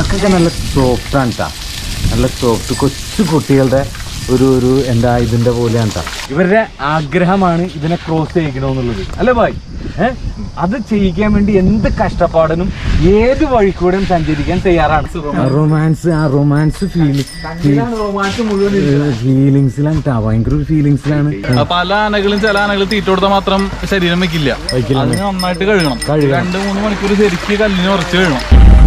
പാക്കൊക്കെ നല്ല സോഫ്റ്റാണ് കേട്ടോ നല്ല സോഫ്റ്റ് കൊച്ചു കുട്ടികളുടെ ഒരു ഒരു എന്താ ഇതിന്റെ പോലെയാണ് കേട്ടോ ഇവരുടെ ആഗ്രഹമാണ് ഇതിനെ ക്രോസ് ചെയ്യിക്കണമെന്നുള്ളത് അല്ലേ ഭായ് ഏഹ് അത് ചെയ്യിക്കാൻ വേണ്ടി എന്ത് കഷ്ടപ്പാടിനും ഏത് വഴിക്കൂടെയും സഞ്ചരിക്കാൻ തയ്യാറാണ് റൊമാൻസ് ആ റൊമാൻസ് റൊമാൻസ് മുഴുവൻ ഫീലിങ്സിലാണ് കേട്ടോ ഭയങ്കര ഒരു ഫീലിങ്സിലാണ് ആ പല ആനകളും ചില ആനകൾ തീറ്റ കൊടുത്താൽ മാത്രം ശരീരം വെക്കില്ല വെക്കില്ല. അതിന് നന്നായിട്ട് കഴുകണം കഴുകണം. രണ്ട് മൂന്ന് മണിക്കൂർ ശരിക്ക് കല്ലിന് ഉറച്ച് കഴുകണം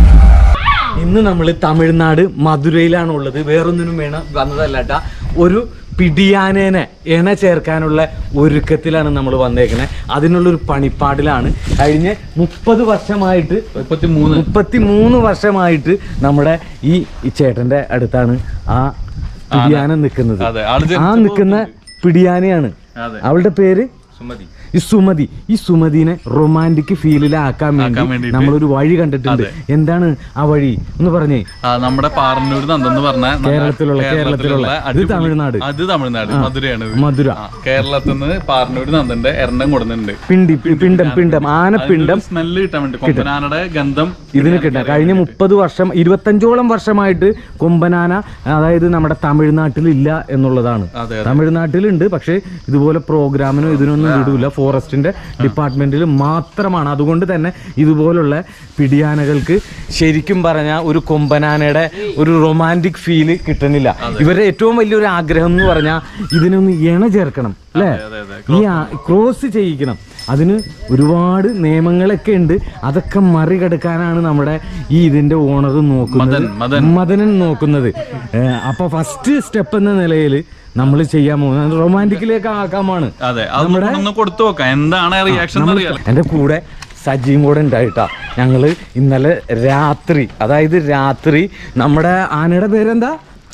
ഇന്ന് നമ്മൾ തമിഴ്നാട് മധുരയിലാണ് ഉള്ളത് വേറൊന്നിനും വേണം വന്നതല്ല ട്ടാ. ഒരു പിടിയാനേനെ എണ ചേർക്കാനുള്ള ഒരുക്കത്തിലാണ് നമ്മൾ വന്നേക്കുന്നത് അതിനുള്ളൊരു പണിപ്പാടിലാണ് കഴിഞ്ഞ മുപ്പത് വർഷമായിട്ട് മുപ്പത്തി മൂന്ന് മുപ്പത്തി മൂന്ന് വർഷമായിട്ട് നമ്മുടെ ഈ ഈ ചേട്ടന്റെ അടുത്താണ് ആ പിടിയാന നിൽക്കുന്നത് അതെ ആള് ആ ജനിച്ചപ്പോ നിൽക്കുന്ന പിടിയാനയാണ് അതെ അവളുടെ പേര് സുമതി ഈ സുമതി ഈ സുമതിനെ റൊമാൻറ്റിക് ഫീലിലാക്കാൻ ആക്കാൻ വേണ്ടി വേണ്ടിയിട്ട് നമ്മളൊരു വഴി കണ്ടിട്ടുണ്ട് എന്താണ് ആ വഴി ഒന്ന് പറഞ്ഞേ ആ നമ്മുടെ പാറന്നൂർ നന്ദെന്ന് പറഞ്ഞ നല്ല കേരളത്തിലുള്ള കേരളത്തിലുള്ള ഇത് അടിപൊളി- തമിഴ്നാട് അത് തമിഴ്നാട് മധുരയാണ് ഇത്. മധുര ആ, കേരളത്തിൽ നിന്ന് പാറന്നൂർ നന്ദന്റെ എണ്ണം കൊടുക്കുന്നുണ്ട് പിണ്ടി പി- പിണ്ടം പിണ്ടം ആനപ്പിണ്ടം സ്മെല്ല് കിട്ടാൻ വേണ്ടി കൊമ്പനാനയുടെ ഗന്ധം ഇതിന് കിട്ടാം കഴിഞ്ഞ മുപ്പത് വർഷം ഇരുപത്തഞ്ചോളം വർഷമായിട്ട് കൊമ്പനാന അതായത് നമ്മുടെ തമിഴ്നാട്ടിൽ ഇല്ല എന്നുള്ളതാണ് അതെ തമിഴ്നാട്ടിലുണ്ട് പക്ഷേ ഇതുപോലെ പ്രോഗ്രാമിനോ ഇതിനൊന്നും വിടൂല ഫോറസ്റ്റിന്റെ ഡിപ്പാർട്ട്മെന്റിൽ മാത്രമാണ് അതുകൊണ്ട് തന്നെ ഇതുപോലുള്ള പിടിയാനകൾക്ക് ശരിക്കും പറഞ്ഞാൽ ഒരു കൊമ്പനാനയുടെ ഒരു റൊമാൻറ്റിക് ഫീല് കിട്ടുന്നില്ല ഇവരുടെ ഏറ്റവും വലിയൊരു ആഗ്രഹം എന്ന് പറഞ്ഞാൽ ഇതിനൊന്ന് ഇണ ചേർക്കണം അല്ലേ അതെ അതെ ഈ ആ- ക്രോസ് ചെയ്യിക്കണം അതിന് ഒരുപാട് നിയമങ്ങളൊക്കെ ഉണ്ട് അതൊക്കെ മറികടക്കാനാണ് നമ്മുടെ ഈ ഇതിന്റെ ഓണർ നോക്കുന്നത് മദൻ, മദൻ. മദനൻ നോക്കുന്നത് ഏഹ് അപ്പൊ ഫസ്റ്റ് സ്റ്റെപ്പ് എന്ന നിലയിൽ നമ്മൾ ചെയ്യാൻ പോകുന്നത് റൊമാൻറ്റിക്കിലേക്ക് ആക്കാമാണ് അതെ അത് ഒന്ന് കൊടുത്തു നോക്കാം എന്താണ് റിയാക്ഷൻ എന്നറിയാം എൻ്റെ കൂടെ സജിയും കൂടെ ഉണ്ടായിട്ടാ ഞങ്ങള് ഇന്നലെ രാത്രി അതായത് രാത്രി നമ്മുടെ ആനയുടെ പേരെന്താ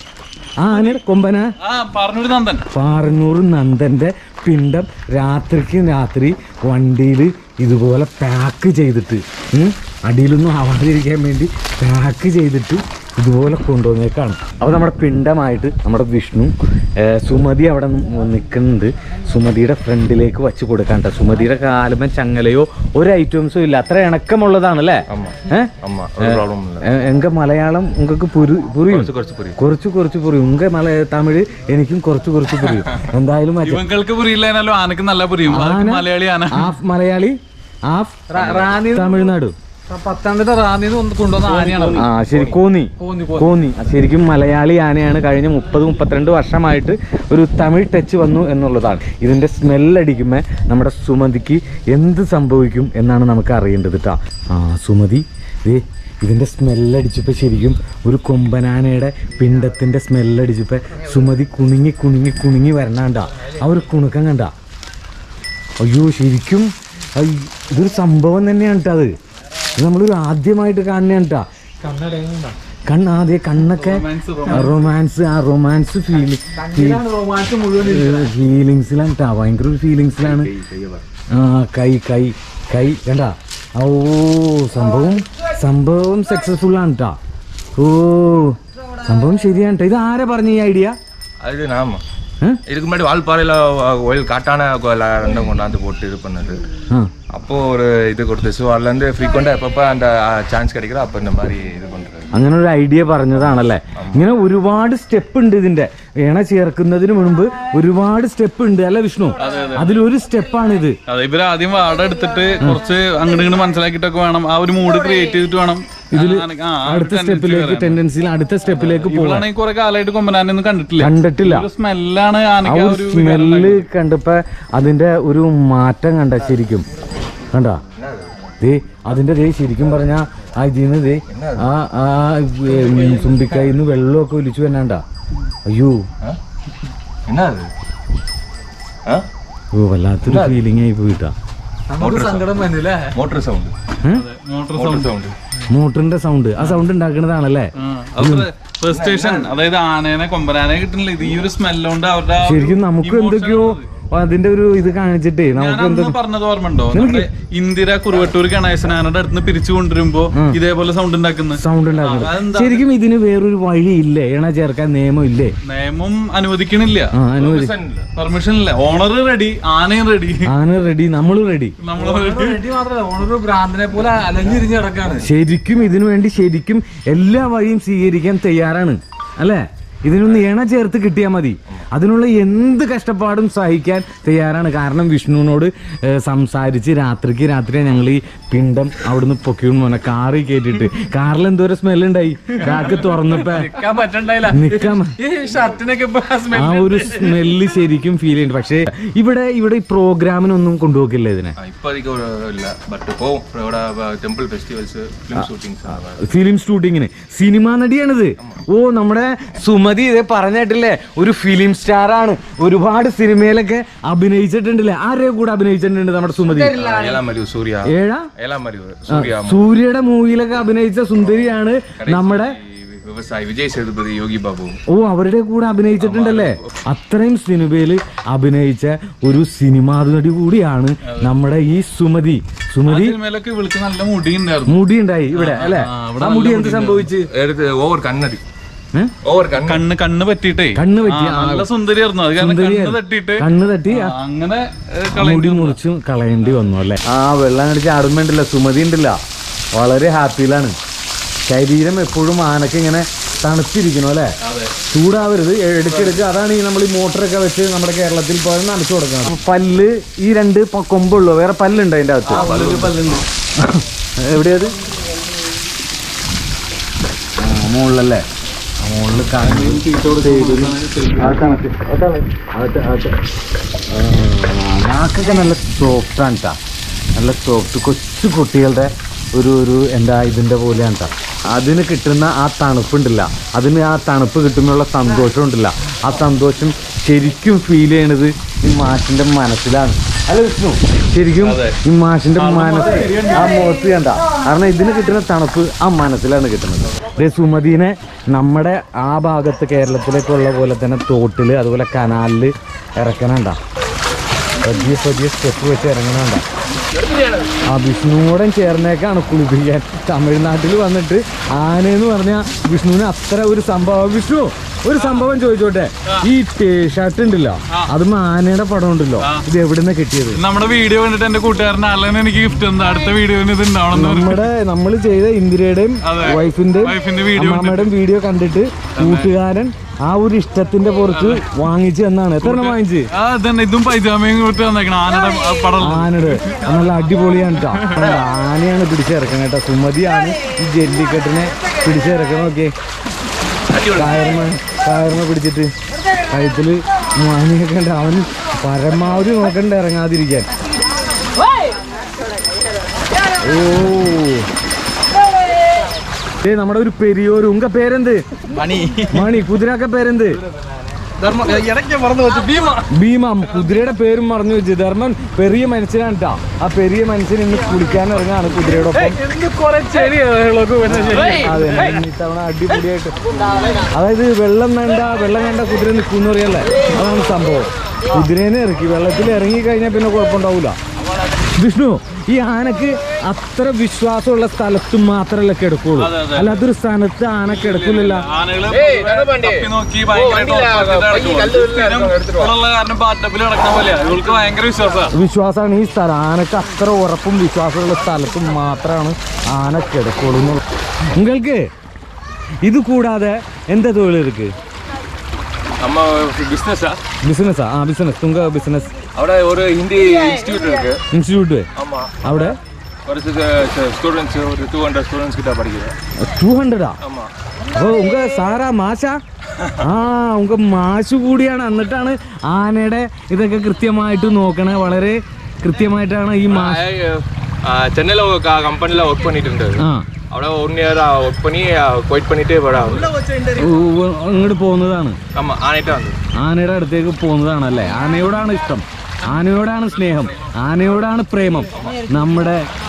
ആ ആനയുടെ കൊമ്പന ആ പാറന്നൂർ നന്ദൻ പാറന്നൂർ നന്ദന്റെ പിണ്ടം രാത്രിക്ക് രാത്രി വണ്ടിയിൽ ഇതുപോലെ പാക്ക് ചെയ്തിട്ട് ഉം, അടിയിലൊന്നും ആവാതിരിക്കാൻ വേണ്ടി പാക്ക് ചെയ്തിട്ട് ഇതുപോലെ കൊണ്ടുവന്നേക്കാണ് അപ്പോൾ നമ്മുടെ പിണ്ടമായിട്ട് നമ്മുടെ വിഷ്ണു ഏ, സുമതി അവിടെ നിൽക്കുന്നുണ്ട് സുമതിയുടെ ഫ്രണ്ടിലേക്ക് വച്ച് കൊടുക്കാണ്ട സുമതിയുടെ കാലുമ ചങ്ങലയോ ഒരു ഐറ്റംസും ഇല്ല അത്ര ഇണക്കമുള്ളതാണ് അല്ലേ ഏ? ഏ, എങ്ക മലയാളം ഉങ്ങൾക്ക് പുരു പുരിയും കുറച്ച് കുറച്ച് പുരിയും ഉങ്ക മല തമിഴ് എനിക്കും കുറച്ച് കുറച്ച് പുരിയും എന്തായാലും മറ്റേ ഇവങ്ങൾക്ക് പുരിയില്ലാലും ആനക്ക് നല്ല പുരിയും അതൊക്കെ മലയാളി ആന ഹാഫ് മലയാളി ഹാഫ് റാന്നി തമിഴ്നാട് പത്തനംതിട്ട റാന്നിന്ന് ഒന്ന് കൊണ്ടുവന്ന ആനയാണ് ആ ശരി കോന്നി കോന്നി ആ, ശരിക്കും മലയാളി ആനയാണ് കഴിഞ്ഞ മുപ്പത് മുപ്പത്തിരണ്ട് വർഷമായിട്ട് ഒരു തമിഴ് ടച്ച് വന്നു എന്നുള്ളതാണ് ഇതിന്റെ സ്മെല്ലടിക്കുമ്പോൾ നമ്മുടെ സുമതിക്ക് എന്ത് സംഭവിക്കും എന്നാണ് നമുക്ക് അറിയേണ്ടത് കേട്ടോ ആ സുമതി ദേ ഇതിന്റെ സ്മെല്ലടിച്ചപ്പോൾ ശരിക്കും ഒരു കൊമ്പനാനയുടെ പിണ്ടത്തിന്റെ സ്മെല്ലടിച്ചപ്പോൾ സുമതി കുണുങ്ങി കുണുങ്ങി കുണുങ്ങി വരണാണ്ടാ ആ ഒരു കുണുക്കം കണ്ട അയ്യോ ശരിക്കും അയ് ഇതൊരു സംഭവം തന്നെയാണ് കേട്ടോ അത് ഇത് നമ്മളൊരു ആദ്യമായിട്ട് കാണുന്നതാണ് കേട്ടോ കണ്ണ് ആദ്യം കണ്ണൊക്കെ റൊമാൻസ് ആ റൊമാൻസ് ഫീൽ റൊമാൻസ് മുഴുവൻ ഫീലിങ്സിലാണ് കേട്ടോ ഭയങ്കര ഒരു ഫീലിങ്സിലാണ് ആ കൈ കൈ കൈ കണ്ട ഓ സംഭവം സംഭവം സക്സസ്ഫുൾ ആണ് കേട്ടോ ഓ സംഭവം ശരിയാണ് കേട്ടോ ഇത് ആരാ പറഞ്ഞ ഈ ഐഡിയ அது நாம ഏ? இதுக்கு முன்னாடி வால்பாறையில் ஒயில் காட்டான கோயில ரெண்டும் கொண்டாந்து போட்டு இது பண்ணது ആ அப்போ ஒரு இது கொடுத்து ஸோ அதுலேருந்து ஃப்ரீக்வெண்ட்டாக எப்பப்போ அந்த சான்ஸ் கிடைக்கிறோ அப்போ இந்த மாதிரி இது பண்ணுறது അങ്ങനെ ഒരു ഐഡിയ പറഞ്ഞതാണല്ലേ ഇങ്ങനെ ഒരുപാട് സ്റ്റെപ്പ് ഉണ്ട് ഇതിന്റെ എണ ചേർക്കുന്നതിന് മുൻപ് ഒരുപാട് സ്റ്റെപ്പ് ഉണ്ട് അല്ലേ വിഷ്ണു അതിലൊരു സ്റ്റെപ്പാണ് ഇത് അതെ ഇവര് ആദ്യം വാട എടുത്തിട്ട് കുറച്ച് അങ്ങോട്ട് ഇങ്ങോട്ട് മനസ്സിലാക്കിയിട്ടൊക്കെ വേണം ആ ഒരു മൂഡ് ക്രിയേറ്റ് ചെയ്തിട്ട് വേണം ആനക്ക് ആ, ആ ഒരു അടുത്ത tendency സ്റ്റെപ്പിലേക്ക് വരാൻ. ടെൻഡൻസിയിൽ അടുത്ത സ്റ്റെപ്പിലേക്ക് പോകാൻ ഇവളാണെങ്കിൽ കുറെ കാലമായിട്ട് കൊമ്പനാനൊന്നും കണ്ടിട്ടില്ല കണ്ടിട്ടില്ല ഒരു സ്മെല്ലാണ് ആ ആനക്ക് ആ ഒരു ഒരു സ്മെല്ല് കണ്ടപ്പോ അതിന്റെ ഒരു മാറ്റം കണ്ട ശരിക്കും കണ്ട ദേ അതിന്റെ ദേ ശരിക്കും പറഞ്ഞ ആ ഇതിന്ന് ദേ ആ ആ തുമ്പിക്കായിന്ന് വെള്ളമൊക്കെ ഒലിച്ചു വന്നാണ്ട അയ്യോ என்ன அது ஆ ഓ വല്ലാത്തൊരു ഫീലിംഗ് ആയി പോയിട്ടാ സങ്കടം വന്നില്ലേ motor sound motor motor sound മോട്ടറിന്റെ സൗണ്ട് ആ സൗണ്ട് ഉണ്ടാക്കുന്നതാണല്ലേ ഫസ്റ്റ് സ്റ്റേഷൻ അതായത് ആനേനെ കൊമ്പനാനെ കിട്ടുന്നില്ല ഇത് ഈ ഒരു സ്മെല്ലുകൊണ്ട് അവരുടെ ആ ഒരു ശരിക്കും നമുക്ക് emotion എന്തൊക്കെയോ ആണ് അതിന്റെ ഒരു ഇത് കാണിച്ചിട്ടേ ഞാൻ നമുക്ക് എന്താ അന്ന് പറഞ്ഞത് ഓർമ്മയുണ്ടോ നമ്മുടെ ഇന്ദിര കുറുവട്ടൂർ ഗണേശനാനയുടെ അടുത്ത് പിരിച്ചു കൊണ്ടുവരുമ്പോ ഇതേപോലെ സൗണ്ട് ഉണ്ടാക്കുന്നത് സൗണ്ട് ആ, ഉണ്ടാക്കുന്നത് അതെന്താ? ശരിക്കും ഇതിന് വേറൊരു വഴി ഇല്ലേ ഇണ ചേർക്കാൻ നിയമം ഇല്ലേ നിയമം അനുവദിക്കണില്ല ആ അനുവദി പെർമിഷൻ ഇല്ല ഓണർ റെഡി ആനയും റെഡി ആണ് റെഡി നമ്മളും റെഡി നമ്മൾ റെഡി റെഡി മാത്രമല്ല ഓണൊരു ഭ്രാന്തനെ പോലെ അലഞ്ഞിരിഞ്ഞ് കിടക്കാണ് ശരിക്കും ഇതിനു വേണ്ടി ശരിക്കും എല്ലാ വഴിയും സ്വീകരിക്കാൻ തയ്യാറാണ് അല്ലേ ഇതിനൊന്ന് ഇണ ചേർത്ത് കിട്ടിയാൽ മതി അതിനുള്ള എന്ത് കഷ്ടപ്പാടും സഹിക്കാൻ തയ്യാറാണ് കാരണം വിഷ്ണുവിനോട് ഏഹ്, സംസാരിച്ച് രാത്രിക്ക് രാത്രി ഞങ്ങൾ ഈ പിണ്ടം അവിടുന്ന് പൊക്കിയോണ്ട് പോന്നെ കാറിൽ കേട്ടിട്ട് കാറിൽ എന്തോരം സ്മെൽ ഉണ്ടായി കാക്ക് തുറന്നപ്പോ നിൽക്കാൻ പറ്റണ്ടായില്ല നിക്കാൻ ഈ ഷർട്ടിനൊക്കെ ഇപ്പൊ smell ആ ഒരു സ്മെല്ല് ശരിക്കും ഫീൽ ചെയ്യുന്നുണ്ട് പക്ഷേ ഇവിടെ ഇവിടെ ഈ പ്രോഗ്രാമിനൊന്നും കൊണ്ടുപോക്കില്ല ഇതിനെ ആ, இப்போதைக்கு ஒரு இல்லை பட் போவோம் ഇവിടെ temple festivals film shootings film ഷൂട്ടിങ്ങിന് സിനിമാ നടിയാണിത് ഓ നമ്മുടെ സുമതി ഇതേ പറഞ്ഞിട്ടില്ലേ ഒരു ഫിലിം സ്റ്റാർ ആണ് ഒരുപാട് സിനിമയിലൊക്കെ അഭിനയിച്ചിട്ടുണ്ടല്ലേ ആരുടെ കൂടെ അഭിനയിച്ചിട്ടുണ്ട് നമ്മുടെ സുമതി ഏലാമരി സൂര്യ ഏഴാ ഏലാമരി സൂര്യ സൂര്യയുടെ മൂവിയിലൊക്കെ അഭിനയിച്ച സുന്ദരിയാണ് നമ്മുടെ விவசாயி விஜய் சேதுபதி யோகி பாபு ഓ അവരുടെ കൂടെ അഭിനയിച്ചിട്ടുണ്ടല്ലേ അത്രയും സിനിമയിൽ അഭിനയിച്ച ഒരു സിനിമാ നടി കൂടിയാണ് നമ്മുടെ ഈ സുമതി സുമതി സിനിമയിലൊക്കെ വിളിച്ച് നല്ല മുടി ഉണ്ടായിരുന്നു മുടി ഉണ്ടായി ഇവിടെ അല്ലെ ആ മുടി എന്ത് സംഭവിച്ച് എടുത്ത് ഓവർ കണ്ണടി ഏ? ഓവർ കണ്ണ് കണ്ണ് കണ്ണ് പറ്റിയിട്ടേ കണ്ണ് പറ്റി, ആ, നല്ല സുന്ദരിയായിരുന്നു അത് കാരണം കണ്ണ് തട്ടിയിട്ട് കണ്ണ് തട്ടി ആ, അങ്ങനെ ഏ, മുടി കളയേണ്ടി വന്നു. മുറിച്ച് കളയേണ്ടി വന്നു അല്ലേ ആ വെള്ളം കടിച്ച് ആടുമ്പോണ്ടല്ല സുമതി ഉണ്ടല്ല വളരെ ഹാപ്പിയിലാണ് ശരീരം എപ്പോഴും ആനക്ക് ഇങ്ങനെ തണുത്തിരിക്കണം അല്ലേ ചൂടാവരുത് ഇടയ്ക്കിടയ്ക്ക് അതാണ് ഈ നമ്മൾ ഈ മോട്ടറൊക്കെ വെച്ച് നമ്മുടെ കേരളത്തിൽ പോയി നനച്ചു കൊടുക്കുന്നത് അപ്പൊ പല്ല് ഈ രണ്ട് പ- കൊമ്പുള്ളൂ വേറെ പല്ലുണ്ട് അതിന്റെ അകത്ത് എവിടെയത് ആ, മുകളിലല്ലേ ആ, മുകളിൽ കാണുന്നത് നാക്കൊക്കെ നല്ല സോഫ്റ്റാണ് കേട്ടോ നല്ല സോഫ്റ്റ് കൊച്ചു കുട്ടികളുടെ ഒരു ഒരു എന്താ ഇതിൻ്റെ പോലെയാണ് കേട്ടോ അതിന് കിട്ടുന്ന ആ തണുപ്പുണ്ടല്ല അതിന് ആ തണുപ്പ് കിട്ടുമ്പോഴുള്ള സന്തോഷം ഉണ്ടല്ല ആ സന്തോഷം ശരിക്കും ഫീൽ ചെയ്യണത് ഈ മാഷിന്റെ മനസ്സിലാണ് അല്ല വിഷ്ണു ശരിക്കും ഈ മാഷിന്റെ മനസ്സ് ആ മുഖത്ത് കണ്ട കാരണം ഇതിന് കിട്ടുന്ന തണുപ്പ് ആ മനസ്സിലാണ് കിട്ടുന്നത് ദേ സുമതിനെ നമ്മുടെ ആ ഭാഗത്ത് കേരളത്തിലേക്കുള്ള പോലെ തന്നെ തോട്ടിൽ അതുപോലെ കനാലിൽ ഇറക്കണണ്ട പതിയെ പതിയെ സ്റ്റെപ്പ് വെച്ച് ഇറങ്ങണണ്ട ആ വിഷ്ണുവോടെ ചേർന്നേക്കാണ് കുളിപ്പിക്കാൻ തമിഴ്നാട്ടിൽ വന്നിട്ട് ആനയെന്ന് പറഞ്ഞാൽ വിഷ്ണുവിന് അത്ര ഒരു സംഭവം വിഷ്ണു ഒരു സംഭവം ചോദിച്ചോട്ടെ ഈ ഷർട്ട് ഉണ്ടല്ലോ അതും ആനയുടെ പടം ഉണ്ടല്ലോ ഇത് എവിടുന്ന കിട്ടിയത് നമ്മുടെ വീഡിയോ കണ്ടിട്ട് എന്റെ കൂട്ടുകാരൻ അലൻ എനിക്ക് ഗിഫ്റ്റ് എന്താ അടുത്ത വീഡിയോന് ഇത് ഉണ്ടാവണം എന്ന് പറഞ്ഞു. നമ്മുടെ നമ്മൾ ചെയ്ത ഇന്ദിരയുടെയും അതെ. വൈഫിന്റെയും വൈഫിന്റെ വീഡിയോ അമ്മാമ്മയുടെയും വീഡിയോ കണ്ടിട്ട് കൂട്ടുകാരൻ ആ ഒരു ഇഷ്ടത്തിന്റെ പുറത്ത് വാങ്ങിച്ചു എന്നാണ് എത്ര എണ്ണം വാങ്ങിച്ച് ആ ഇതന്നെ ഇതും പൈജാമയും കൂട്ടി വന്നേക്കണം ആനയുടെ ആ പടം ആനയുടെ അത് നല്ല അടിപൊളിയാണ് കേട്ടോ ആനയാണ് പിടിച്ചിറക്കണം കേട്ടോ സുമതിയാണ് ഈ ജല്ലിക്കെട്ടിനെ പിടിച്ചിറക്കണം നോക്കിയേ കയർമ കയർമ പിടിച്ചിട്ട് കഴുത്തില് മാനിയൊക്കെ ഉണ്ട് അവൻ പരമാവധി നോക്കണ്ട ഇറങ്ങാതിരിക്കാൻ ഓ ഏ നമ്മുടെ ഒരു പെരിയോര് ഉങ്ക പേരെന്ത് മണി മണി കുതിരക്ക പേരെന്ത് ധർമ്മ ഇടയ്ക്ക് മറന്നു വെച്ചു ഭീമ ഭീമ കുതിരയുടെ പേരും മറന്നു വെച്ച് ധർമ്മൻ പെരിയ മനുഷ്യനാണ് ട്ടാ ആ പെരിയ മനുഷ്യൻ ഇന്ന് കുളിക്കാൻ ഇറങ്ങാണ് കുതിരയുടെ ഒപ്പം എന്ത് കുറെ ചെടികളൊക്കെ അതെ ഇത്തവണ അടിപൊളിയായിട്ട് അതായത് വെള്ളം വേണ്ട വെള്ളം വേണ്ട കുതിര നിൽക്കുന്നു അറിയല്ലേ അതാണ് സംഭവം കുതിരേനെ ഇറക്കി വെള്ളത്തിൽ ഇറങ്ങി കഴിഞ്ഞാൽ പിന്നെ കുഴപ്പമുണ്ടാവൂല വിഷ്ണു ഈ ആനക്ക് അത്ര വിശ്വാസമുള്ള സ്ഥലത്ത് മാത്രമല്ല കിടക്കുള്ളൂ അല്ലാത്തൊരു സ്ഥാനത്ത് ആന കിടക്കില്ലല്ലോ ആനകള് തപ്പി നോക്കി ഭയങ്കരമായിട്ട് ഉറപ്പാക്കിയിട്ട് നടക്കുവാ. സ്ഥിരം ഇവിടെയുള്ള കാരണം ബാറ്റപ്പിൽ നടക്കുന്ന പോലെയാ ഇവൾക്ക് ഭയങ്കര വിശ്വാസമാണ് വിശ്വാസമാണ് ഈ സ്ഥലം ആനക്ക് അത്ര ഉറപ്പും വിശ്വാസമുള്ള സ്ഥലത്ത് മാത്രമാണ് ആന കിടക്കുള്ളൂ എന്നുള്ളത് നിങ്ങൾക്ക് ഇത് കൂടാതെ എന്താ തൊഴിൽ ഇருக்கு நம்ம பிஸ்னஸா ബിസിനസ്സാ ആ ബിസിനസ് തുങ്ക ബിസിനസ് അവിടെ ஒரு ஹிந்தி இன்ஸ்டியூட் இருக்கு ഇൻസ്റ്റിറ്റ്യൂട്ട് ஆமா അവിടെ ஒரு ஸ்டூடெண்ட்ஸ் ஒரு டூ ஹண்ட்ரட் ஸ்டூடெண்ட்ஸ் கிட்ட படிக்கிறேன் ടു ഹൺഡ്രഡാ ஆமா ഓ ഉങ്ക സാറാ മാഷ ആ ഉങ്ക മാഷ് കൂടിയാണ് എന്നിട്ടാണ് ആനയുടെ ഇതൊക്കെ കൃത്യമായിട്ട് നോക്കണേ വളരെ കൃത്യമായിട്ടാണ് ഈ മാഷ് சென்னையில் ஒரு கம்பெனியில் ஒர்க் பண்ணிட்டு இருந்தது ആ അവിടെ ஒன் இயர் ஒர்க் பண்ணி குவைட் பண்ணிட்டு ഇവിടെ ഇങ്ങോട്ട് പോകുന്നതാണ് ஆமா ஆனிட்டா வந்து ആനയുടെ അടുത്തേക്ക് പോകുന്നതാണ് അല്ലേ ആനയോടാണ് ഇഷ്ടം ആനയോടാണ് സ്നേഹം ആനയോടാണ് പ്രേമം നമ്മുടെ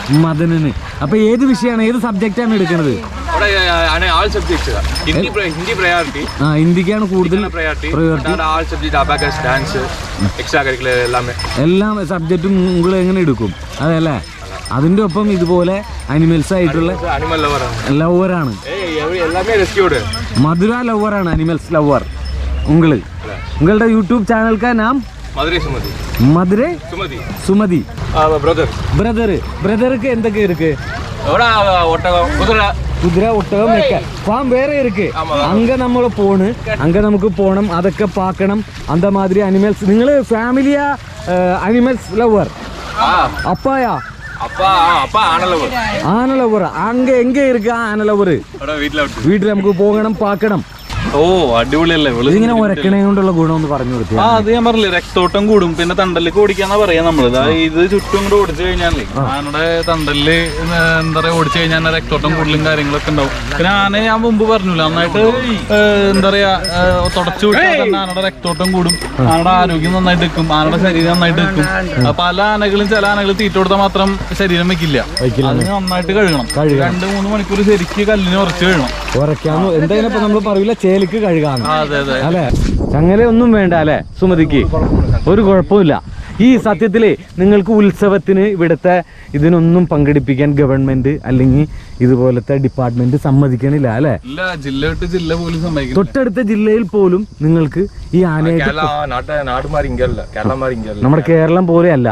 മദനന് അപ്പൊ ഏത് വിഷയമാണ് ഏത് സബ്ജക്റ്റാണ് എടുക്കുന്നത് അവിടെ ആന ആൾ സബ്ജക്ട്സ് ഹിന്ദി ഹിന്ദി പ്രയോറിറ്റി ആ ഹിന്ദിക്കാണ് കൂടുതൽ പ്രയോറിറ്റി പ്രയോറിറ്റി ആൾ subject abacus dance extra curricular എല്ലാമേ എല്ലാ സബ്ജക്റ്റും നിങ്ങൾ എങ്ങനെ എടുക്കും അതെല്ലേ അതിന്റെ ഒപ്പം ഇതുപോലെ അനിമൽസ് ആയിട്ടുള്ള അനിമൽ ലവറാണ് ലവറാണ് ഏയ് എല്ലാമേ റെസ്ക്യൂഡ് മധുര ലവറാണ് അനിമൽസ് ലവർ ഉങ്ങള് ഉങ്ങളുടെ യൂട്യൂബ് ചാനൽ കാ നാം മധുരൈ സുമതി മധുര സുമതി സുമതി ബ്രദർ ബ്രദർ ബ്രദർക്ക് എന്തൊക്കെ இருக்கு എവിടെ ഒട്ടകം കുതിര കുതിര ഒട്ടകം ഒക്കെ ഫാം വേറെ இருக்கு അങ്ക നമ്മൾ പോണ് അങ്ക നമുക്ക് പോണം അതൊക്കെ പാക്കണം അന്ത മാതിരി അനിമൽസ് നിങ്ങള് ഫാമിലിയാ അനിമൽസ് ലവർ ആ അപ്പായാ அப்பா அப்பா ஆனலவர் ആന ലവർ അങ്ക എങ്ക இருக்கு ആ ആന ലവർ അവിടെ വീട്ടിലെ വീട്ടിൽ നമുക്ക് പോകണം പാക്കണം ഓ അടിപൊളിയല്ലേ ഇവള് ഇതിങ്ങനെ ഒരക്കണേ കൊണ്ടുള്ള ഗുണം ഒന്ന് പറഞ്ഞു കൊടുത്തു ആ അത് ഞാൻ പറഞ്ഞില്ലേ രക്തോട്ടം കൂടും പിന്നെ തണ്ടലിലേക്ക് ഓടിക്കാന്നാ പറയാ നമ്മള് ദാ ഇത് ചുറ്റും കൂടെ ഓടിച്ചു കഴിഞ്ഞാലേ ആനയുടെ തണ്ടലില് എന്താ പറയാ ഓടിച്ചു കഴിഞ്ഞാൽ രക്തോട്ടം കൂടുതലും കാര്യങ്ങളൊക്കെ ഉണ്ടാവും പിന്നെ ആനയെ ഞാൻ മുമ്പ് പറഞ്ഞില്ല നന്നായിട്ട് ഏഹ്, എന്താ പറയാ ഏഹ്, തുടച്ചു വിട്ടാൽ തന്നെ ആനയുടെ രക്തോട്ടം കൂടും ആനയുടെ ആരോഗ്യം നന്നായിട്ട് വെക്കും ആനയുടെ ശരീരം നന്നായിട്ട് വെക്കും ആ, പല ആനകളും ചില ആനകൾ തീറ്റ കൊടുത്താൽ മാത്രം ശരീരം വെക്കില്ല അതിന് നന്നായിട്ട് കഴുകണം രണ്ട് മൂന്ന് മണിക്കൂർ ശരിക്ക് കല്ലിന് ഉറച്ച് കഴുകണം ഉറക്കാന്ന് എന്തായാലും ഇപ്പൊ നമ്മൾ പറയൂല ചേലിക്ക് കഴുകാന്ന് ആ, അതെ അതെ അല്ലെ ചങ്ങല ഒന്നും വേണ്ട അല്ലെ സുമതിക്ക് ഒരു കുഴപ്പമില്ല ഈ സത്യത്തില് നിങ്ങൾക്ക് ഉത്സവത്തിന് ഇവിടുത്തെ ഇതിനൊന്നും പങ്കെടുപ്പിക്കാൻ ഗവൺമെന്റ് അല്ലെങ്കിൽ ഇതുപോലത്തെ ഡിപ്പാർട്ട്മെന്റ് സമ്മതിക്കണില്ല അല്ലെ ഇല്ല ജില്ല വിട്ട് ജില്ല പോലും സമ്മതിക്കും തൊട്ടടുത്ത ജില്ലയിൽ പോലും നിങ്ങൾക്ക് ഈ ആനയായിട്ട് കേരള നാട്ട് നാട് മാറി ഇങ്ങ ഇല്ല കേരള മാറി ഇങ്ങ ഇല്ല നമ്മുടെ കേരളം പോലെയല്ല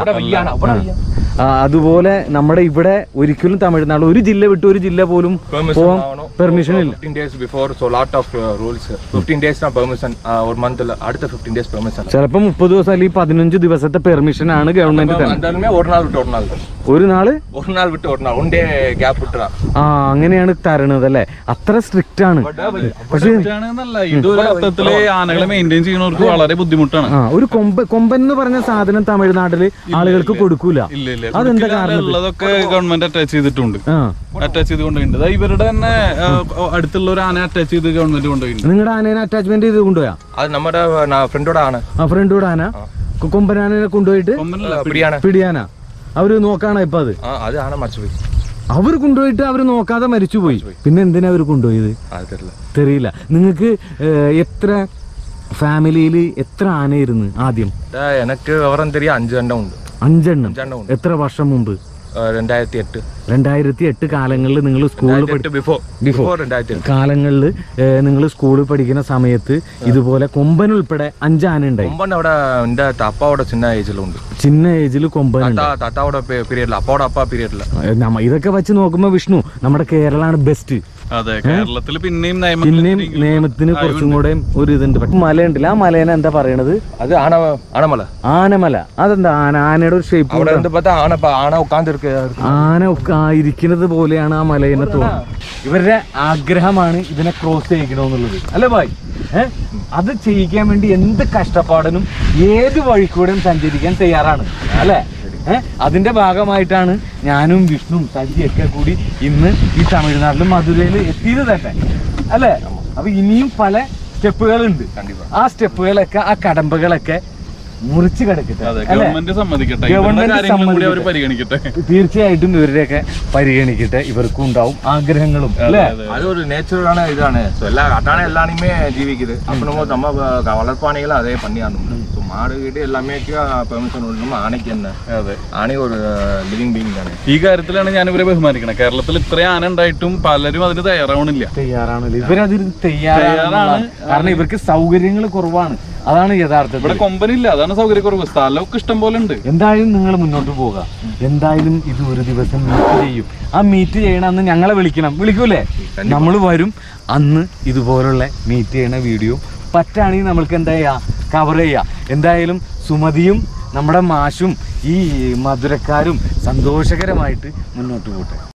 ആ, അതുപോലെ നമ്മുടെ ഇവിടെ ഒരിക്കലും തമിഴ്നാട് ഒരു ജില്ല വിട്ട് ഒരു ജില്ല പോലും പോവാൻ പെർമിഷൻ ഇല്ല fifteen days before so lot of rules fifteen days permission ഒരു മന്തിൽ അടുത്ത ഫിഫ്റ്റീൻ ഡേയ്സ് പെർമിഷൻ ചിലപ്പോ മുപ്പത് ദിവസം അല്ലെങ്കിൽ പതിനഞ്ച് ദിവസത്തെ പെർമിഷൻ ആണ് ഗവൺമെന്റ് തന്നെ എന്തായാലും ഒരു നാൾ വിട്ട് ഒരു നാൾ ഒരു നാള് ഒരു നാൾ വിട്ട് ഒരു നാൾ ഒൺ ഡേ ഗ്യാപ്പ് വിട്ടാ ആ അങ്ങനെയാണ് തരണത് അല്ലേ അത്ര സ്ട്രിക്റ്റ് ആണ് പക്ഷെ ആണെന്നല്ല ഇതൊരു അർത്ഥത്തില് ആനകളെ മെയിൻറ്റെയിൻ ചെയ്യുന്നവർക്ക് വളരെ ബുദ്ധിമുട്ടാണ് ആ ഒരു കൊമ്പ കൊമ്പൻ എന്ന് പറഞ്ഞ സാധനം തമിഴ്നാട്ടില് ആളുകൾക്ക് കൊടുക്കൂല ഇല്ല ഇല്ല അതെന്താ കൊടുക്കില്ല, കാരണം ഉള്ളതൊക്കെ ഗവൺമെന്റ് അറ്റാച്ച് ചെയ്തിട്ടുണ്ട് ആ അറ്റാച്ച് ചെയ്ത് കൊണ്ടുപോയിട്ടുണ്ട് ദാ ഇവരുടെ തന്നെ ആ, അടുത്തുള്ള ഒരു ആന അറ്റാച്ച് ചെയ്ത് ഗവൺമെന്റ് കൊണ്ടുപോയിട്ടുണ്ട് നിങ്ങളുടെ ആനേനെ അറ്റാച്ച്മെന്റ് ചെയ്ത് കൊണ്ടുപോയാ അത് നമ്മുടെ ഫ്രണ്ടോட ആണ് ആ ഫ്രണ്ട് കൂടെ ആന കൊ- കൊമ്പനാനെ കൊണ്ടുപോയിട്ട് കൊമ്പനല്ല, പിടിയാണ് പിടിയാന അവര് നോക്കാണോ ഇപ്പൊ അത് ആ അത് ആണ് മറിച്ചുപോയി അവർ കൊണ്ടുപോയിട്ട് അവര് നോക്കാതെ മരിച്ചുപോയി പിന്നെ എന്തിനാ അവർ കൊണ്ടുപോയത് അത് തരില്ല തെറിയില്ല നിങ്ങൾക്ക് എത്ര ഫാമിലിയിൽ എത്ര ആനയിരുന്ന് ആദ്യം ഇതാ, എനക്ക് വിവരം தெரியும் അഞ്ച് എണ്ണം ഉണ്ട് അഞ്ചെണ്ണം അഞ്ചെണ്ണം ഉണ്ട് എത്ര വർഷം മുമ്പ് ആ, രണ്ടായിരത്തി എട്ട് രണ്ടായിരത്തി എട്ട് കാലങ്ങളിൽ നിങ്ങൾ സ്കൂളിൽ പഠി എട്ട് ബിഫോർ ബിഫോർ രണ്ടായിരത്തി എട്ട് കാലങ്ങളിൽ നിങ്ങൾ സ്കൂളിൽ പഠിക്കുന്ന സമയത്ത് ഇതുപോലെ കൊമ്പൻ ഉൾപ്പെടെ അഞ്ചാന ഉണ്ടായി മുമ്പ് അവിടെ എൻ്റെ അപ്പാவோட ചിന്ന ഏജിലുണ്ട് ചിന്ന ഏജിൽ കൊമ്പൻ ഉണ്ട് താത്ത താത്താவோட പീരിയഡിൽ അപ്പാவோட അപ്പ പീരിയഡിൽ നമ്മ ഇതൊക്കെ വെച്ച് നോക്കുമ്പോ വിഷ്ണു നമ്മുടെ കേരളമാണ് ബെസ്റ്റ് അതെ കേരളത്തിൽ പിന്നെയും നിയമങ്ങൾ പിന്നെയും നിയമത്തിന് കുറച്ചും കൂടെ ഒരു ഇതുണ്ട് പക്ഷെ മലയുണ്ടല്ലോ ആ മലേനെ എന്താ പറയണത് അത് ആന ആനമല ആനമല അതെന്താ ആന ആനയുടെ ഒരു ഷേപ്പ് അവിടെ வந்து பார்த்தா ആന പ- ആന ഉட்கார்ந்து இருக்கு ആന ഒക്കെ ആ ഇരിക്കുന്നത് പോലെയാണ് ആ മലേനെ തോന്നുന്നത് ഇവരുടെ ആഗ്രഹമാണ് ഇതിനെ ക്രോസ് ചെയ്യിക്കണമെന്നുള്ളത് അല്ലേ ഭായ് ഏ അത് ചെയ്യിക്കാൻ വേണ്ടി എന്ത് കഷ്ടപ്പാടിനും ഏത് വഴിക്കൂടെയും സഞ്ചരിക്കാൻ തയ്യാറാണ് അല്ലേ ഏ അതിന്റെ ഭാഗമായിട്ടാണ് ഞാനും വിഷ്ണുവും സജിയൊക്കെ കൂടി ഇന്ന് ഈ തമിഴ്നാട്ടിലും മധുരയിൽ എത്തിയത് തന്നെ അല്ലേ അപ്പൊ ഇനിയും പല സ്റ്റെപ്പുകളുണ്ട് ആ സ്റ്റെപ്പുകളൊക്കെ ആ കടമ്പകളൊക്കെ മുറിച്ച് കിടക്കട്ടെ അതെ അല്ലേ ഗവൺമെന്റ് സമ്മതിക്കട്ടെ Government ഇവരുടെ കാര്യങ്ങളും കൂടി അവർ സമ്മതിക്കട്ടെ. പരിഗണിക്കട്ടെ തീർച്ചയായിട്ടും ഇവരുടെയൊക്കെ പരിഗണിക്കട്ടെ ഇവർക്കും ഉണ്ടാവും ആഗ്രഹങ്ങളും അല്ലേ அது ஒரு நேச்சுரலான இதானே ஸோ எல்லா அட்டான எல்லாருமே ஜீவிக்குது அப்போ நம்ம நம்ம வ- வளர்ப்பானைகளும் அதே பண்ணி ஆகணும் ஸோ மாடு கிட்ட எல்லாமே பெர்மிஷன் நம்ம ஆணைக்கு என்ன അതെ ஆணை ஒரு லிவிங் பீயிங் தானே ഈ കാര്യത്തിലാണ് ഞാൻ ഇവരെ ബഹുമാനിക്കണം കേരളത്തിൽ ഇത്രയും ആന ഉണ്ടായിട്ടും പലരും അതിന് തയ്യാറാവണില്ല തയ്യാറാണല്ലോ ഇവരതിന് തയ്യാറാണ് തയ്യാറാണ്. കാരണം ഇവർക്ക് സൗകര്യങ്ങൾ കുറവാണ് അതാണ് യഥാർത്ഥത്തിൽ ഇവിടെ കൊമ്പനില്ല അതാണ് സൗകര്യക്കുറവ് സ്ഥലമൊക്കെ ഇഷ്ടം പോലെ ഉണ്ട് എന്തായാലും നിങ്ങൾ മുന്നോട്ട് പോവുക എന്തായാലും ഇത് ഒരു ദിവസം മീറ്റ് ചെയ്യും ആ മീറ്റ് ചെയ്യണ അന്ന് ഞങ്ങളെ വിളിക്കണം വിളിക്കൂലേ നമ്മൾ വരും അന്ന് ഇതുപോലുള്ള മീറ്റ് ചെയ്യണ വീഡിയോ പറ്റാണെങ്കിൽ നമ്മൾക്ക് എന്താ ചെയ്യാ കവർ ചെയ്യാം എന്തായാലും സുമതിയും നമ്മുടെ മാഷും ഈ മധുരക്കാരും സന്തോഷകരമായിട്ട് മുന്നോട്ട് പോട്ടെ